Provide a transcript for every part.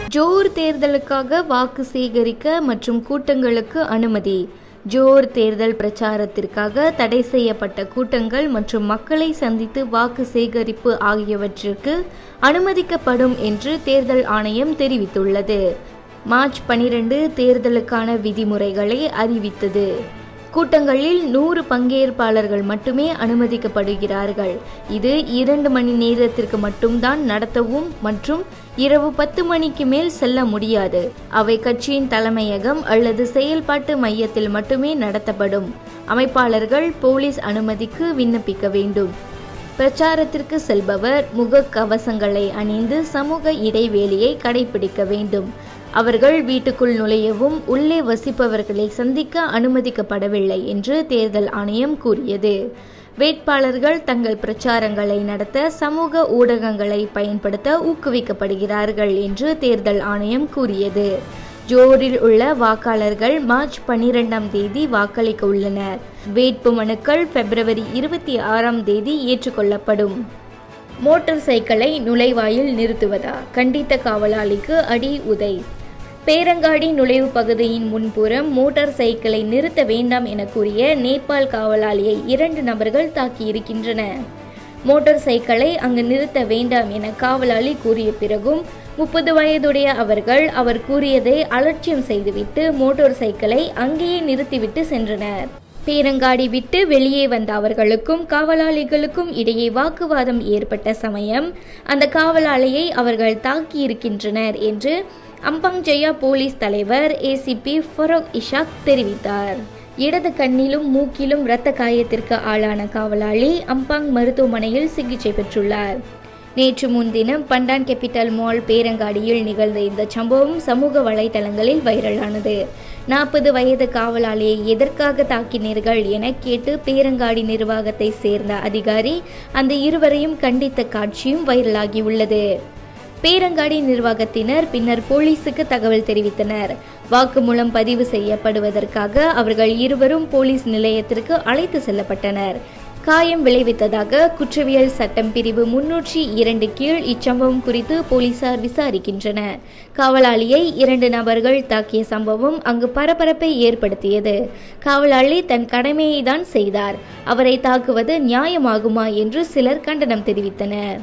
ஜோர் தேர்தலுக்காக வாக்கு சேகரிக்க மற்றும் கூட்டங்களுக்கு அனுமதி ஜோர் தேர்தல் பிரச்சாரத்திற்காக தடை செய்யப்பட்ட கூட்டங்கள் மற்றும் மக்களை சந்தித்து வாக்கு சேகரிப்பு ஆகியவற்றிற்கு அனுமதிக்கப்படும் என்று தேர்தல் ஆணையம் தெரிவித்துள்ளது மார்ச் பனிரெண்டு தேர்தலுக்கான விதிமுறைகளை அறிவித்தது கூட்டங்களில் நூறு பங்கேற்பாளர்கள் மட்டுமே அனுமதிக்கப்படுகிறார்கள் இது இரண்டு மணி நேரத்திற்கு மட்டும்தான் நடத்தவும் மற்றும் இரவு பத்து மணிக்கு மேல் செல்ல முடியாது அவை கட்சியின் தலைமையகம் அல்லது செயல்பாட்டு மையத்தில் மட்டுமே நடத்தப்படும் அமைப்பாளர்கள் போலீஸ் அனுமதிக்கு விண்ணப்பிக்க வேண்டும் பிரச்சாரத்திற்கு செல்பவர் முகக்கவசங்களை அணிந்து சமூக இடைவெளியை கடைபிடிக்க வேண்டும் அவர்கள் வீட்டுக்குள் நுழையவும் உள்ளே வசிப்பவர்களை சந்திக்க அனுமதிக்கப்படவில்லை என்று தேர்தல் ஆணையம் கூறியது வேட்பாளர்கள் தங்கள் பிரச்சாரங்களை நடத்த சமூக ஊடகங்களை பயன்படுத்த ஊக்குவிக்கப்படுகிறார்கள் என்று தேர்தல் ஆணையம் கூறியது ஜோரில் உள்ள வாக்காளர்கள் மார்ச் பன்னிரெண்டாம் தேதி வாக்களிக்க உள்ளனர் வேட்பு மனுக்கள் பிப்ரவரி இருபத்தி ஆறாம் தேதி ஏற்றுக்கொள்ளப்படும் மோட்டார் சைக்கிளை நுழைவாயில் நிறுத்துவதா கண்டித்த காவலாளிக்கு அடி உதை பேரங்காடி நுழைவு பகுதியின் முன்புறம் மோட்டார் சைக்கிளை நிறுத்த வேண்டாம் என கூறிய நேபாள் காவலாளியை இரண்டு நபர்கள் தாக்கியிருக்கின்றன மோட்டார் சைக்கிளை அங்கு நிறுத்த வேண்டாம் என காவலாளி கூறிய பிறகும் முப்பது வயதுடைய அவர்கள் அவர் கூறியதை அலட்சியம் செய்துவிட்டு மோட்டார் சைக்கிளை அங்கேயே நிறுத்திவிட்டு சென்றனர் பேரங்காடி விட்டு வெளியே வந்த அவர்களுக்கும் காவலாளிகளுக்கும் இடையே வாக்குவாதம் ஏற்பட்ட சமயம் அந்த காவலாளியை அவர்கள் தாக்கியிருக்கின்றனர் என்று அம்பாங் ஜெயா போலீஸ் தலைவர் ஏசிபி ஃபரோக் இஷாக் தெரிவித்தார் இடது கண்ணிலும் மூக்கிலும் இரத்த காயத்திற்கு ஆளான காவலாளி அம்பாங் மருத்துவமனையில் சிகிச்சை பெற்றுள்ளார் நேற்று முன்தினம் பண்டான் கேபிட்டல் மால் பேரங்காடியில் நிகழ்ந்த இந்த சம்பவம் சமூக வலைதளங்களில் வைரலானது நாற்பது வயது காவலாளியை எதற்காக தாக்கினீர்கள் என கேட்டு பேரங்காடி நிர்வாகத்தை சேர்ந்த அதிகாரி அந்த இருவரையும் கண்டித்த காட்சியும் வைரலாகியுள்ளது பேரங்காடி நிர்வாகத்தினர் பின்னர் போலீசுக்கு தகவல் தெரிவித்தனர் வாக்குமூலம் பதிவு செய்யப்படுவதற்காக அவர்கள் இருவரும் போலீஸ் நிலையத்திற்கு அழைத்து செல்லப்பட்டனர் காயம் விளைவித்ததாக குற்றவியல் சட்டம் பிரிவு முன்னூற்றி இரண்டு கீழ் இச்சம்பவம் குறித்து போலீசார் விசாரிக்கின்றனர் காவலாளியை இரண்டு நபர்கள் தாக்கிய சம்பவம் அங்கு பரபரப்பை ஏற்படுத்தியது காவலாளி தன் கடமையை தான் செய்தார் அவரை தாக்குவது நியாயமாகுமா என்று சிலர் கண்டனம் தெரிவித்தனர்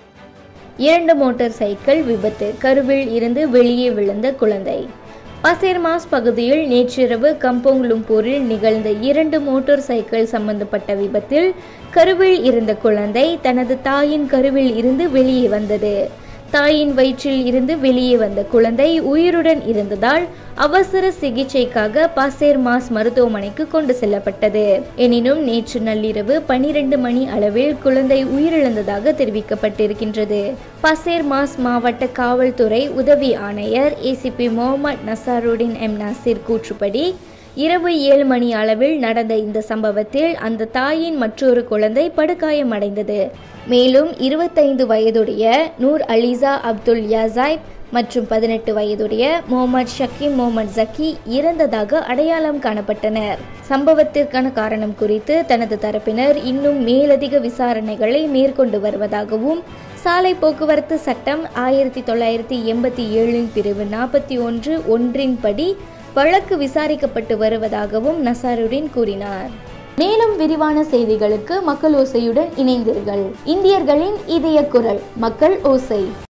இரண்டு மோட்டார் சைக்கிள் விபத்து கருவில் இருந்து வெளியே விழுந்த குழந்தை பசேர்மாஸ் பகுதியில் நேற்றிரவு கம்போங் லும்பூரில் நிகழ்ந்த இரண்டு மோட்டார் சைக்கிள் சம்பந்தப்பட்ட விபத்தில் கருவில் இருந்த குழந்தை தனது தாயின் கருவில் இருந்து வெளியே வந்தது தாயின் வயிற்றில் இருந்து வெளியே வந்த குழந்தை உயிருடன் இருந்ததால் அவசர சிகிச்சைக்காக பாசேர் மாஸ் மருத்துவமனைக்கு கொண்டு செல்லப்பட்டது எனினும் நேற்று நள்ளிரவு பனிரெண்டு மணி அளவில் குழந்தை உயிரிழந்ததாக தெரிவிக்கப்பட்டிருக்கின்றது பசேர் மாஸ் மாவட்ட காவல்துறை உதவி ஆணையர் ACP Mohammad Nasarudin M Nasir கூற்றுப்படி இரவு ஏழு மணி அளவில் நடந்த இந்த சம்பவத்தில் அந்த தாயின் மற்றொரு குழந்தை படுகாயமடைந்தது மேலும் இருபத்தைந்து வயதுடைய நூர் அலிசா அப்துல் யாசாய் மற்றும் பதினெட்டு வயதுடைய முகமது ஷக்கீம் முகமது ஜக்கி இறந்ததாக அடையாளம் காணப்பட்டனர் சம்பவத்திற்கான காரணம் குறித்து தனது தரப்பினர் இன்னும் மேலதிக விசாரணைகளை மேற்கொண்டு வருவதாகவும் சாலை போக்குவரத்து சட்டம் ஆயிரத்தி தொள்ளாயிரத்தி எண்பத்தி ஏழின் பிரிவு நாற்பத்தி ஒன்று ஒன்றின் படி வழக்கு விசாரிக்கப்பட்டு வருவதாகவும் நசாருடின் கூறினார் மேலும் விரிவான செய்திகளுக்கு மக்கள் ஓசையுடன் இணைந்தீர்கள் இந்தியர்களின் இதய குரல் மக்கள் ஓசை